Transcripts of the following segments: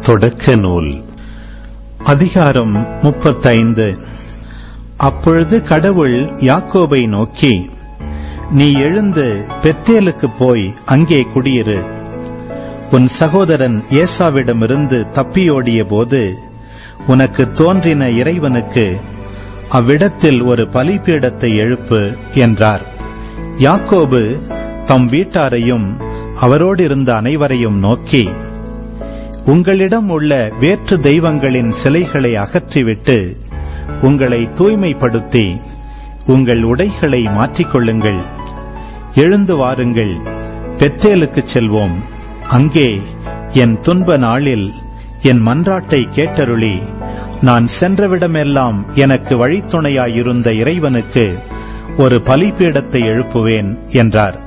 தொடக்க நூல் அதிகாரம் முப்பத்தைந்து அப்பொழுது கடவுள் யாக்கோபை நோக்கி நீ எழுந்து பெத்தேலுக்கு போய் அங்கே குடியிரு உன் சகோதரன் ஏசாவிடமிருந்து தப்பியோடிய போது உனக்கு தோன்றின இறைவனுக்கு அவ்விடத்தில் ஒரு பலிபீடத்தை எழுப்பு என்றார் யாக்கோபு தம் வீட்டாரையும் அவரோடு இருந்த அனைவரையும் நோக்கி உங்களிடம் உள்ள வேற்று தெய்வங்களின் சிலைகளை அகற்றிவிட்டு உங்களை தூய்மைப்படுத்தி உங்கள் உடைகளை மாற்றிக்கொள்ளுங்கள் எழுந்து வாருங்கள் பெத்தேலுக்குச் செல்வோம் அங்கே என் துன்ப நாளில் என் மன்றாட்டை கேட்டருளி நான் சென்றவிடமெல்லாம் எனக்கு வழித்துணையாயிருந்த இறைவனுக்கு ஒரு பலிபீடத்தை எழுப்புவேன் என்றார்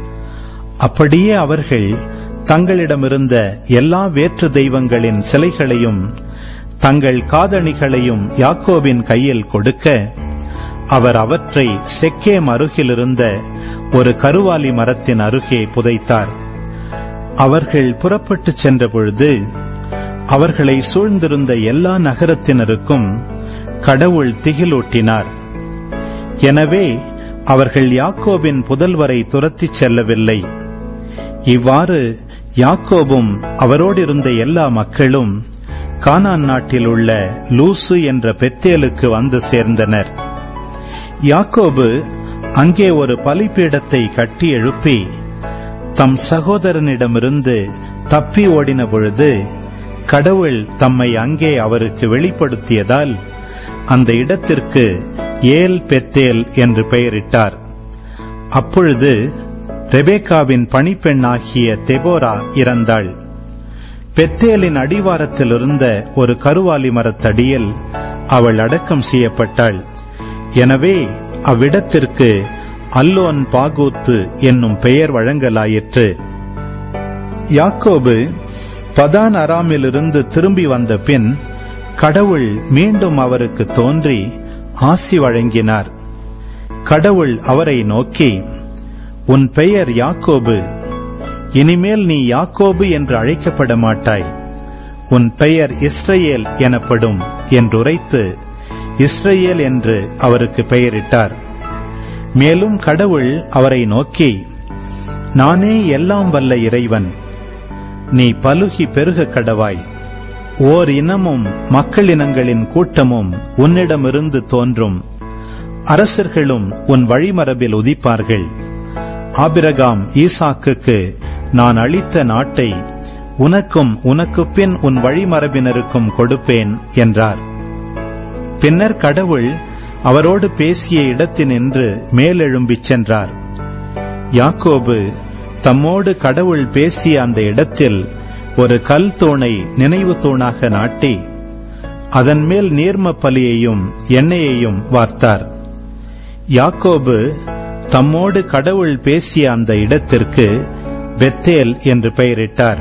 அப்படியே அவர்கள் தங்களிடமிருந்த எல்லா வேற்று தெய்வங்களின் சிலைகளையும் தங்கள் காதணிகளையும் யாக்கோபின் கையில் கொடுக்க அவர் அவற்றை செக்கேம் அருகிலிருந்த ஒரு கருவாலி மரத்தின் அருகே புதைத்தார் அவர்கள் புறப்பட்டுச் சென்றபொழுது அவர்களை சூழ்ந்திருந்த எல்லா நகரத்தினருக்கும் கடவுள் திகிலூட்டினார் எனவே அவர்கள் யாக்கோபின் புதல்வரை துரத்திச் செல்லவில்லை இவ்வாறு யாக்கோபும் அவரோடிருந்த எல்லா மக்களும் கானான் நாட்டில் உள்ள லூசு என்ற பெத்தேலுக்கு வந்து சேர்ந்தனர் யாக்கோபு அங்கே ஒரு பலிபீடத்தை கட்டி எழுப்பி தம் சகோதரனிடமிருந்து தப்பி ஓடின பொழுது கடவுள் தம்மை அங்கே அவருக்கு வெளிப்படுத்தியதால் அந்த இடத்திற்கு ஏல் பெத்தேல் என்று பெயரிட்டார் அப்பொழுது ரெபேக்காவின் பணிப்பெண்ணாகிய தெபோரா இறந்தாள் பெத்தேலின் அடிவாரத்திலிருந்த ஒரு கருவாலி மரத்தடியில் அவள் அடக்கம் செய்யப்பட்டாள் எனவே அவ்விடத்திற்கு அல்லோன் பாகூத்து என்னும் பெயர் வழங்கலாயிற்று யாக்கோபு பதான் அராமிலிருந்து திரும்பி வந்த பின் கடவுள் மீண்டும் அவருக்கு தோன்றி ஆசி வழங்கினார் கடவுள் அவரை நோக்கி உன் பெயர் யாக்கோபு இனிமேல் நீ யாக்கோபு என்று அழைக்கப்பட மாட்டாய் உன் பெயர் இஸ்ரேல் எனப்படும் என்றுரைத்து இஸ்ரேல் என்று அவருக்கு பெயரிட்டார் மேலும் கடவுள் அவரை நோக்கி நானே எல்லாம் வல்ல இறைவன் நீ பலுகி பெருக கடவாய் ஓர் இனமும் மக்களினங்களின் கூட்டமும் உன்னிடமிருந்து தோன்றும் அரசர்களும் உன் வழிமரபில் உதிப்பார்கள் ஆபிரகாம் ஈசாக்குக்கு நான் அளித்த நாட்டை உனக்கும் உனக்கு பின் உன் வழிமரபினருக்கும் கொடுப்பேன் என்றார் பின்னர் கடவுள் அவரோடு பேசிய இடத்தினின்று மேலெழும்பிச் சென்றார் யாக்கோபு தம்மோடு கடவுள் பேசிய அந்த இடத்தில் ஒரு கல் தூணை நினைவு தூணாக நாட்டி அதன் மேல் நீர்ம பலியையும் எண்ணெயையும் வார்த்தார் யாக்கோபு தம்மோடு கடவுள் பேசிய அந்த இடத்திற்கு பெத்தேல் என்று பெயரிட்டார்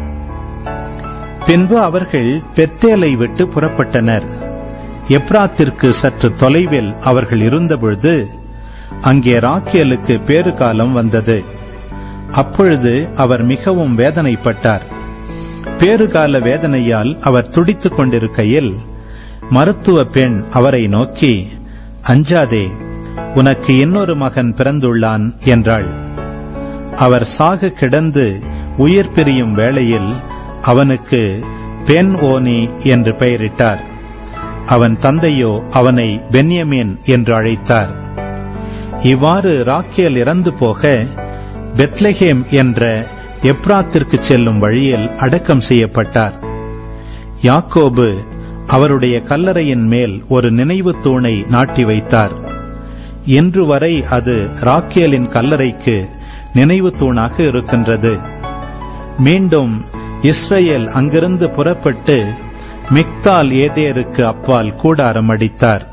பின்பு அவர்கள் பெத்தேலை விட்டு புறப்பட்டனர் எப்ராத்திற்கு சற்று தொலைவில் அவர்கள் இருந்தபொழுது அங்கே ராக்கேலுக்கு பேறுகாலம் வந்தது அப்பொழுது அவர் மிகவும் வேதனைப்பட்டார் பேறுகால வேதனையால் அவர் துடித்துக் கொண்டிருக்கையில் மருத்துவ பெண் அவரை நோக்கி அஞ்சாதே உனக்கு இன்னொரு மகன் பிறந்துள்ளான் என்றாள் அவர் சாக கிடந்து உயிர் பிரியும் வேளையில் அவனுக்கு பெண் ஓனி என்று பெயரிட்டார் அவன் தந்தையோ அவனை பென்யமீன் என்று அழைத்தார் இவ்வாறு ராக்கேல் இறந்து போக பெத்லஹேம் என்ற எப்ராத்திற்கு செல்லும் வழியில் அடக்கம் செய்யப்பட்டார் யாக்கோபு அவருடைய கல்லறையின் மேல் ஒரு நினைவு தூணை நாட்டி வைத்தார் இன்று வரை அது ராக்கேலின் கல்லறைக்கு நினைவு தூணாக இருக்கின்றது மீண்டும் இஸ்ரேல் அங்கிருந்து புறப்பட்டு மிக்தால் ஏதேருக்கு அப்பால் கூடாரம் அடித்தார்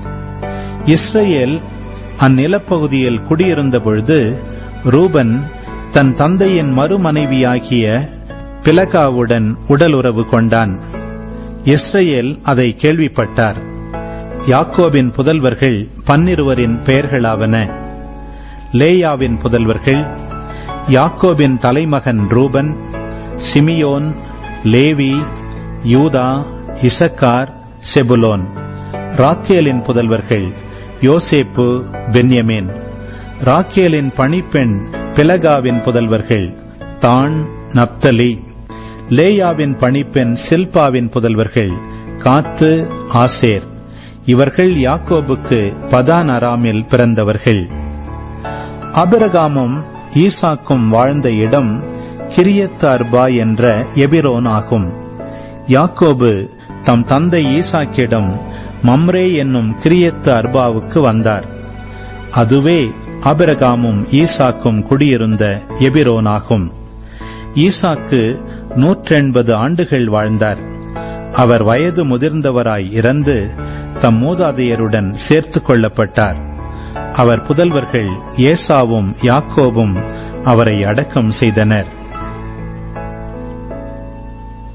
இஸ்ரேல் அந்நிலப்பகுதியில் குடியிருந்த பொழுது ரூபன் தன் தந்தையின் மறுமனைவியாகிய பிலகாவுடன் உடலுறவு கொண்டான் இஸ்ரேல் அதை கேள்விப்பட்டார் யாக்கோபின் புதல்வர்கள் பன்னிருவரின் பெயர்களாவன லேயாவின் புதல்வர்கள் யாக்கோபின் தலைமகன் ரூபன் சிமியோன் லேவி யூதா இசக்கார் செபுலோன் ராக்கேலின் புதல்வர்கள் யோசேப்பு பென்யமீன் ராக்கேலின் பணிப்பெண் பிலகாவின் புதல்வர்கள் தான் நப்தலி லேயாவின் பணிப்பெண் சில்பாவின் புதல்வர்கள் காத்து ஆசேர் இவர்கள் யாக்கோபுக்கு பதான் அராமில் பிறந்தவர்கள் அபிரகாமும் ஈசாக்கும் வாழ்ந்த இடம் கிரியத் அர்பா என்ற எபிரோன் ஆகும் யாக்கோபு தம் தந்தை ஈசாக்கிடம் மம்ரே என்னும் கிரியத்து அர்பாவுக்கு வந்தார் அதுவே அபிரகாமும் ஈசாக்கும் குடியிருந்த எபிரோனாகும் ஈசாக்கு நூற்றெண்பது ஆண்டுகள் வாழ்ந்தார் அவர் வயது முதிர்ந்தவராய் இறந்து தம் மூதாதையருடன் சேர்த்துக் கொள்ளப்பட்டார் அவர் புதல்வர்கள் ஏசாவும் யாக்கோபும் அவரை அடக்கம் செய்தனர்